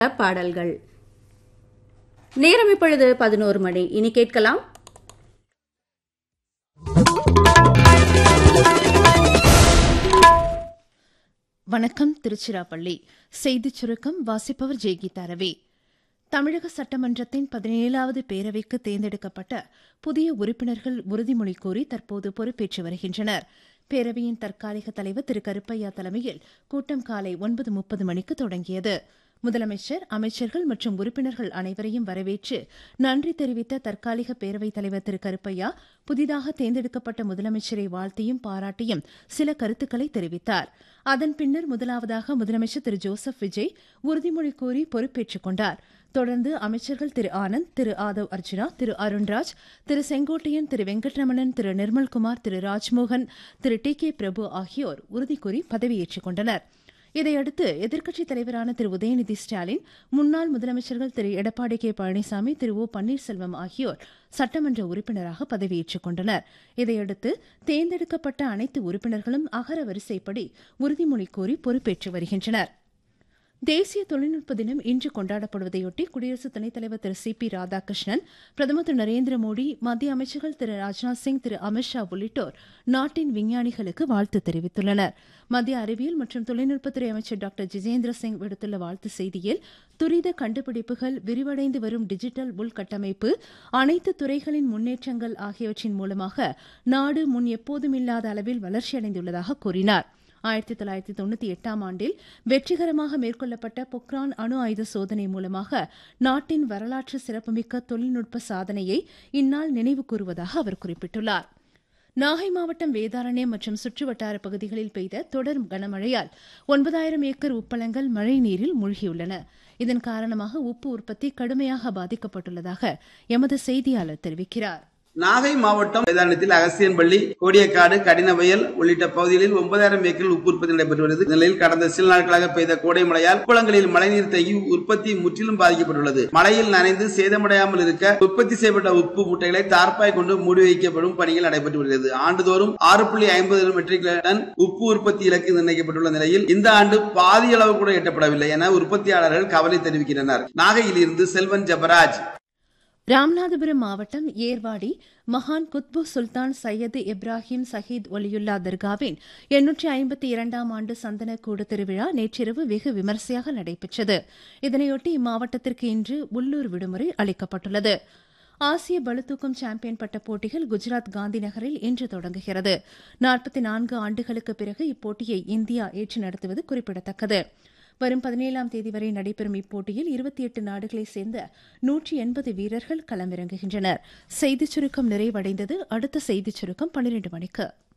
பாடல்கள் நேரம் இப்பொழுது பதினோரு மணி இனி கேட்கலாம் வணக்கம் திருச்சிராப்பள்ளி செய்திச் சுருக்கம் வாசிப்பவர் ஜெய்கீதா ரவி தமிழக சட்டமன்றத்தின் பதினேழாவது பேரவைக்கு தேர்ந்தெடுக்கப்பட்ட புதிய உறுப்பினர்கள் உறுதிமொழி கோரி தற்போது பொறுப்பேற்று வருகின்றனர் பேரவையின் தற்காலிக தலைவர் திரு கருப்பையா தலைமையில் கூட்டம் காலை ஒன்பது முப்பது மணிக்கு தொடங்கியது முதலமைச்சர் அமைச்சர்கள் மற்றும் உறுப்பினர்கள் அனைவரையும் வரவேற்று நன்றி தெரிவித்த தற்காலிக பேரவைத் தலைவர் திரு கருப்பையா புதிதாக தேர்ந்தெடுக்கப்பட்ட முதலமைச்சரை வாழ்த்தியும் பாராட்டியும் சில கருத்துக்களை தெரிவித்தார் அதன் பின்னர் முதலாவதாக முதலமைச்சர் திரு ஜோசப் விஜய் உறுதிமொழி கூறி பொறுப்பேற்றுக் கொண்டார் தொடர்ந்து அமைச்சர்கள் திரு ஆனந்த் திரு ஆதவ் அர்ஜுனா திரு அருண்ராஜ் திரு செங்கோட்டையன் திரு வெங்கட்ரமணன் திரு நிர்மல்குமார் திரு ராஜ்மோகன் திரு டி கே பிரபு ஆகியோர் உறுதிக்கூறி பதவியேற்றுக் கொண்டனர் இதையடுத்து எதிர்க்கட்சித் தலைவரான திரு உதயநிதி ஸ்டாலின் முன்னாள் முதலமைச்சர்கள் திரு எடப்பாடி கே பழனிசாமி திரு ஓ பன்னீர்செல்வம் ஆகியோர் சட்டமன்ற உறுப்பினராக பதவியேற்றுக் கொண்டனர் இதையடுத்து தேர்ந்தெடுக்கப்பட்ட அனைத்து உறுப்பினர்களும் அகர வரிசைப்படி உறுதிமொழி கோரி பொறுப்பேற்று வருகின்றனர் தேசிய தொழில்நுட்ப தினம் இன்று கொண்டாடப்படுவதையொட்டி குடியரசு துணைத் தலைவர் திரு சி பி ராதாகிருஷ்ணன் பிரதமர் திரு நரேந்திர மோடி மத்திய அமைச்சர்கள் திரு ராஜ்நாத் சிங் திரு அமித்ஷா உள்ளிட்டோர் நாட்டின் விஞ்ஞானிகளுக்கு வாழ்த்து தெரிவித்துள்ளனர் மத்திய அறிவியல் மற்றும் தொழில்நுட்பத்துறை அமைச்சர் டாக்டர் ஜிதேந்திர சிங் விடுத்துள்ள வாழ்த்து செய்தியில் துரித கண்டுபிடிப்புகள் விரிவடைந்து வரும் டிஜிட்டல் உள்கட்டமைப்பு அனைத்து துறைகளின் முன்னேற்றங்கள் ஆகியவற்றின் மூலமாக நாடு முன் எப்போதுமில்லாத அளவில் வளர்ச்சியடைந்துள்ளதாக கூறினாா் ஆயிரத்தி தொள்ளாயிரத்தி தொண்ணூத்தி எட்டாம் ஆண்டில் வெற்றிகரமாக மேற்கொள்ளப்பட்ட பொக்ரான் அணு ஆயுத சோதனை மூலமாக நாட்டின் வரலாற்று சிறப்புமிக்க தொழில்நுட்ப சாதனையை இந்நாள் நினைவு கூறுவதாக அவர் குறிப்பிட்டுள்ளார் நாகை மாவட்டம் வேதாரண்யம் மற்றும் சுற்றுவட்டார பகுதிகளில் பெய்த தொடர் கனமழையால் ஒன்பதாயிரம் ஏக்கர் உப்பளங்கள் மழை நீரில் மூழ்கியுள்ளன இதன் காரணமாக உப்பு உற்பத்தி கடுமையாக பாதிக்கப்பட்டுள்ளதாக எமது செய்தியாளர் தெரிவிக்கிறார் நாகை மாவட்டம் வேதாரணத்தில் அகசியன்பள்ளி கோடியக்காடு கடினவயல் உள்ளிட்ட பகுதிகளில் ஒன்பதாயிரம் ஏக்கரில் உப்பு உற்பத்தி நடைபெற்று வருகிறது நிலையில் கடந்த சில நாட்களாக பெய்த கோடை மழையால் குளங்களில் மழைநீர் தேங்கி உற்பத்தி முற்றிலும் பாதிக்கப்பட்டுள்ளது மழையில் நனைந்து சேதமடையாமல் இருக்க உற்பத்தி செய்யப்பட்ட உப்பு மூட்டைகளை தார்ப்பாய் கொண்டு மூடி வைக்கப்படும் பணிகள் நடைபெற்று வருகிறது ஆண்டுதோறும் ஆறு புள்ளி ஐம்பது மெட்ரிக் டன் உப்பு உற்பத்தி இலக்கு நிர்ணயிக்கப்பட்டுள்ள நிலையில் இந்த ஆண்டு பாதி அளவு கூட எட்டப்படவில்லை என உற்பத்தியாளர்கள் கவலை தெரிவிக்கின்றனர் நாகையில் இருந்து செல்வன் ஜபராஜ் ராமநாதபுரம் மாவட்டம் ஏர்வாடி மகான் குத்பு சுல்தான் சையது இப்ராஹிம் சஹீத் ஒலியுல்லா தர்காவின் எண்ணூற்றி ஐம்பத்தி இரண்டாம் ஆண்டு சந்தன கூடு திருவிழா நேற்றிரவு வெகு விமரிசையாக நடைபெற்றது இதனையொட்டி இம்மாவட்டத்திற்கு இன்று உள்ளூர் விடுமுறை அளிக்கப்பட்டுள்ளது ஆசிய பளுதூக்கும் சாம்பியன் பட்ட போட்டிகள் குஜராத் காந்தி நகரில் இன்று தொடங்குகிறது நாற்பத்தி நான்கு ஆண்டுகளுக்கு பிறகு இப்போட்டியை இந்தியா ஏற்று நடத்துவது குறிப்பிடத்தக்கது வரும் பதினேழாம் தேதி வரை நடைபெறும் இப்போட்டியில் இருபத்தி எட்டு நாடுகளைச் சேர்ந்த நூற்றி எண்பது வீரர்கள் களமிறங்குகின்றனர் செய்திச் சுருக்கம் நிறைவடைந்தது அடுத்த செய்திச் சுருக்கம் பன்னிரண்டு மணிக்கு